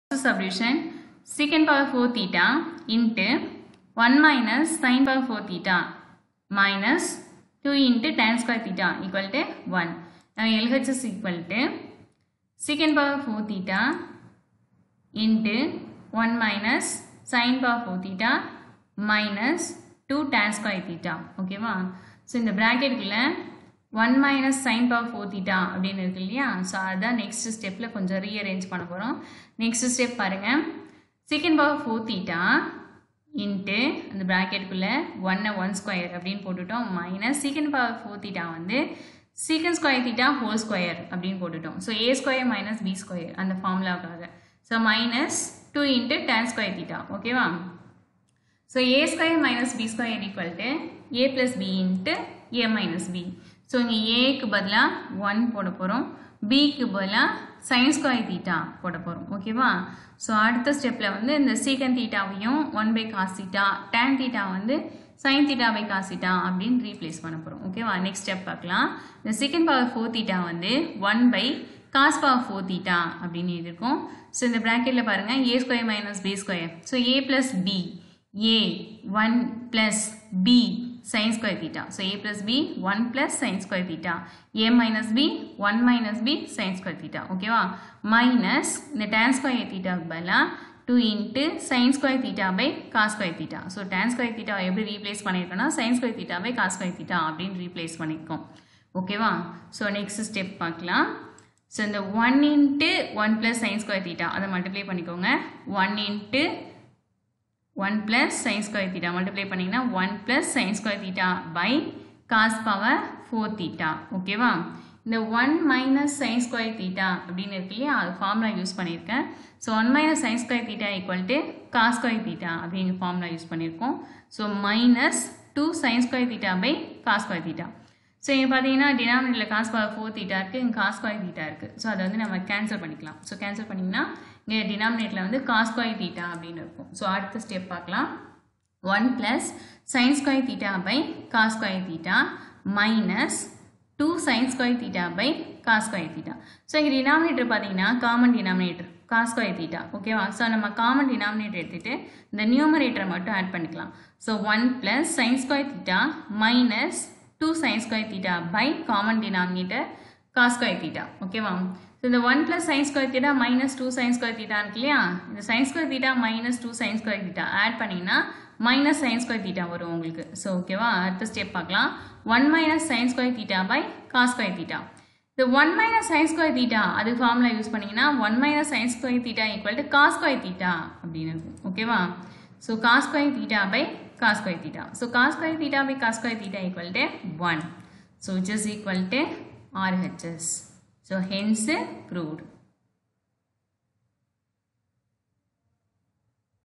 subdivision secant power 4 theta into 1 minus sin power 4 theta minus 2 into tan square theta equal to 1. Now LHS equal to secant power 4 theta into 1 minus sin power 4 theta minus 2 tan square theta. ஓகேவா so இந்த ப்ராக்கெட்டுக்குள்ள one minus sine power four theta அப்படின்னு இருக்கு இல்லையா so அதான் next ஸ்டெப்பில் கொஞ்சம் rearrange பண்ண போகிறோம் நெக்ஸ்ட் ஸ்டெப் பாருங்கள் second power four theta into அந்த ப்ராக்கெட்டுக்குள்ளே ஒன்னை ஒன் ஸ்கொயர் அப்படின்னு போட்டுட்டோம் மைனஸ் சீக்கன் பவர் ஃபோர் தீட்டா வந்து சீக்கன் ஸ்கொயர் தீட்டா ஹோல் ஸ்கொயர் அப்படின்னு போட்டுட்டோம் so A square minus B square அந்த ஃபார்முலாவுக்காக so minus two into tan square theta ஓகேவா so A square minus B square equal to A plus B into A minus B so இங்கே ஏக்கு பதிலாக one போட போகிறோம் பிக்கு பதிலாக சைன் ஸ்கொயர் தீட்டா போட போகிறோம் ஓகேவா ஸோ அடுத்த ஸ்டெப்பில் வந்து இந்த சீக்கன் தீட்டாவையும் one by cos theta tan theta வந்து sine theta by cos theta அப்படின்னு ரீப்ளேஸ் பண்ண போகிறோம் ஓகேவா நெக்ஸ்ட் ஸ்டெப் பார்க்கலாம் இந்த சீக்கன் பவர் ஃபோர் தீட்டா வந்து one by cos power four theta அப்படின்னு இருக்கும் ஸோ இந்த ப்ராக்கெட்டில் பாருங்கள் A square minus B square so A plus B a 1 plus b sin square theta. So a plus b 1 plus sin square theta. a minus b 1 minus b sin square theta. ஓகேவா minus இந்த tan square theta பதிலா 2 into sin square theta by cos square theta. So tan square theta எப்படி replace பண்ணியிருக்கோம்னா sin square theta by cos square theta அப்படின்னு replace பண்ணியிருக்கோம் ஓகேவா so next step பார்க்கலாம் so இந்த one into one plus sine square theta அதை multiply பண்ணிக்கோங்க one into one plus sine square theta multiply பண்ணிங்கன்னா one plus sine square theta by cos power four theta ஓகேவா இந்த one minus sine square theta அப்படின்னு இருக்கு இல்லையா அது formula use பண்ணியிருக்கேன் so one minus sine square theta equal to cos square theta அப்படிங்கிற formula use பண்ணியிருக்கோம் so minus two sine square theta by cos square theta so இங்கே பார்த்தீங்கன்னா டினாமினேட்டில் காஸ் பவர் ஃபோர் தீட்டா இருக்குது இங்கே காஸ் ஸ்கொயர் தீட்டா இருக்குது so அதை வந்து நம்ம கேன்சல் பண்ணிக்கலாம் ஸோ கேன்சல் பண்ணிங்கன்னா இங்கே டினாமினேட்டில் வந்து காஸ் ஸ்கொயர் தீட்டா அப்படின்னு இருக்கும் ஸோ அடுத்த ஸ்டெப் பார்க்கலாம் one plus sine square theta by cos square theta minus two sine square theta by cos square theta so இங்கே டினாமினேட்டர் பார்த்தீங்கன்னா common denominator cos square theta ஓகேவா ஸோ நம்ம common denominator எடுத்துகிட்டு இந்த நியூமரேட்டரை மட்டும் ஆட் பண்ணிக்கலாம் so one plus sine square theta minus two sine square theta by common denominator cos square theta ஓகேவா ஸோ இந்த one plus sine square theta minus two sine square theta இருக்கு இல்லையா இந்த sine square theta minus two sine square theta add பண்ணிங்கன்னா minus sine square theta வரும் உங்களுக்கு so ஓகேவா அடுத்த ஸ்டெப் பார்க்கலாம் one minus sine square theta by cos square theta இந்த one minus sine square theta அது ஃபார்முலா யூஸ் பண்ணிங்கன்னா one minus sine square theta equal to cos square theta அப்படின்னு இருக்கும் ஓகேவா so cos square theta by cos square theta so cos square theta by cos square theta equal to one so which is equal to RHS. So hence proved.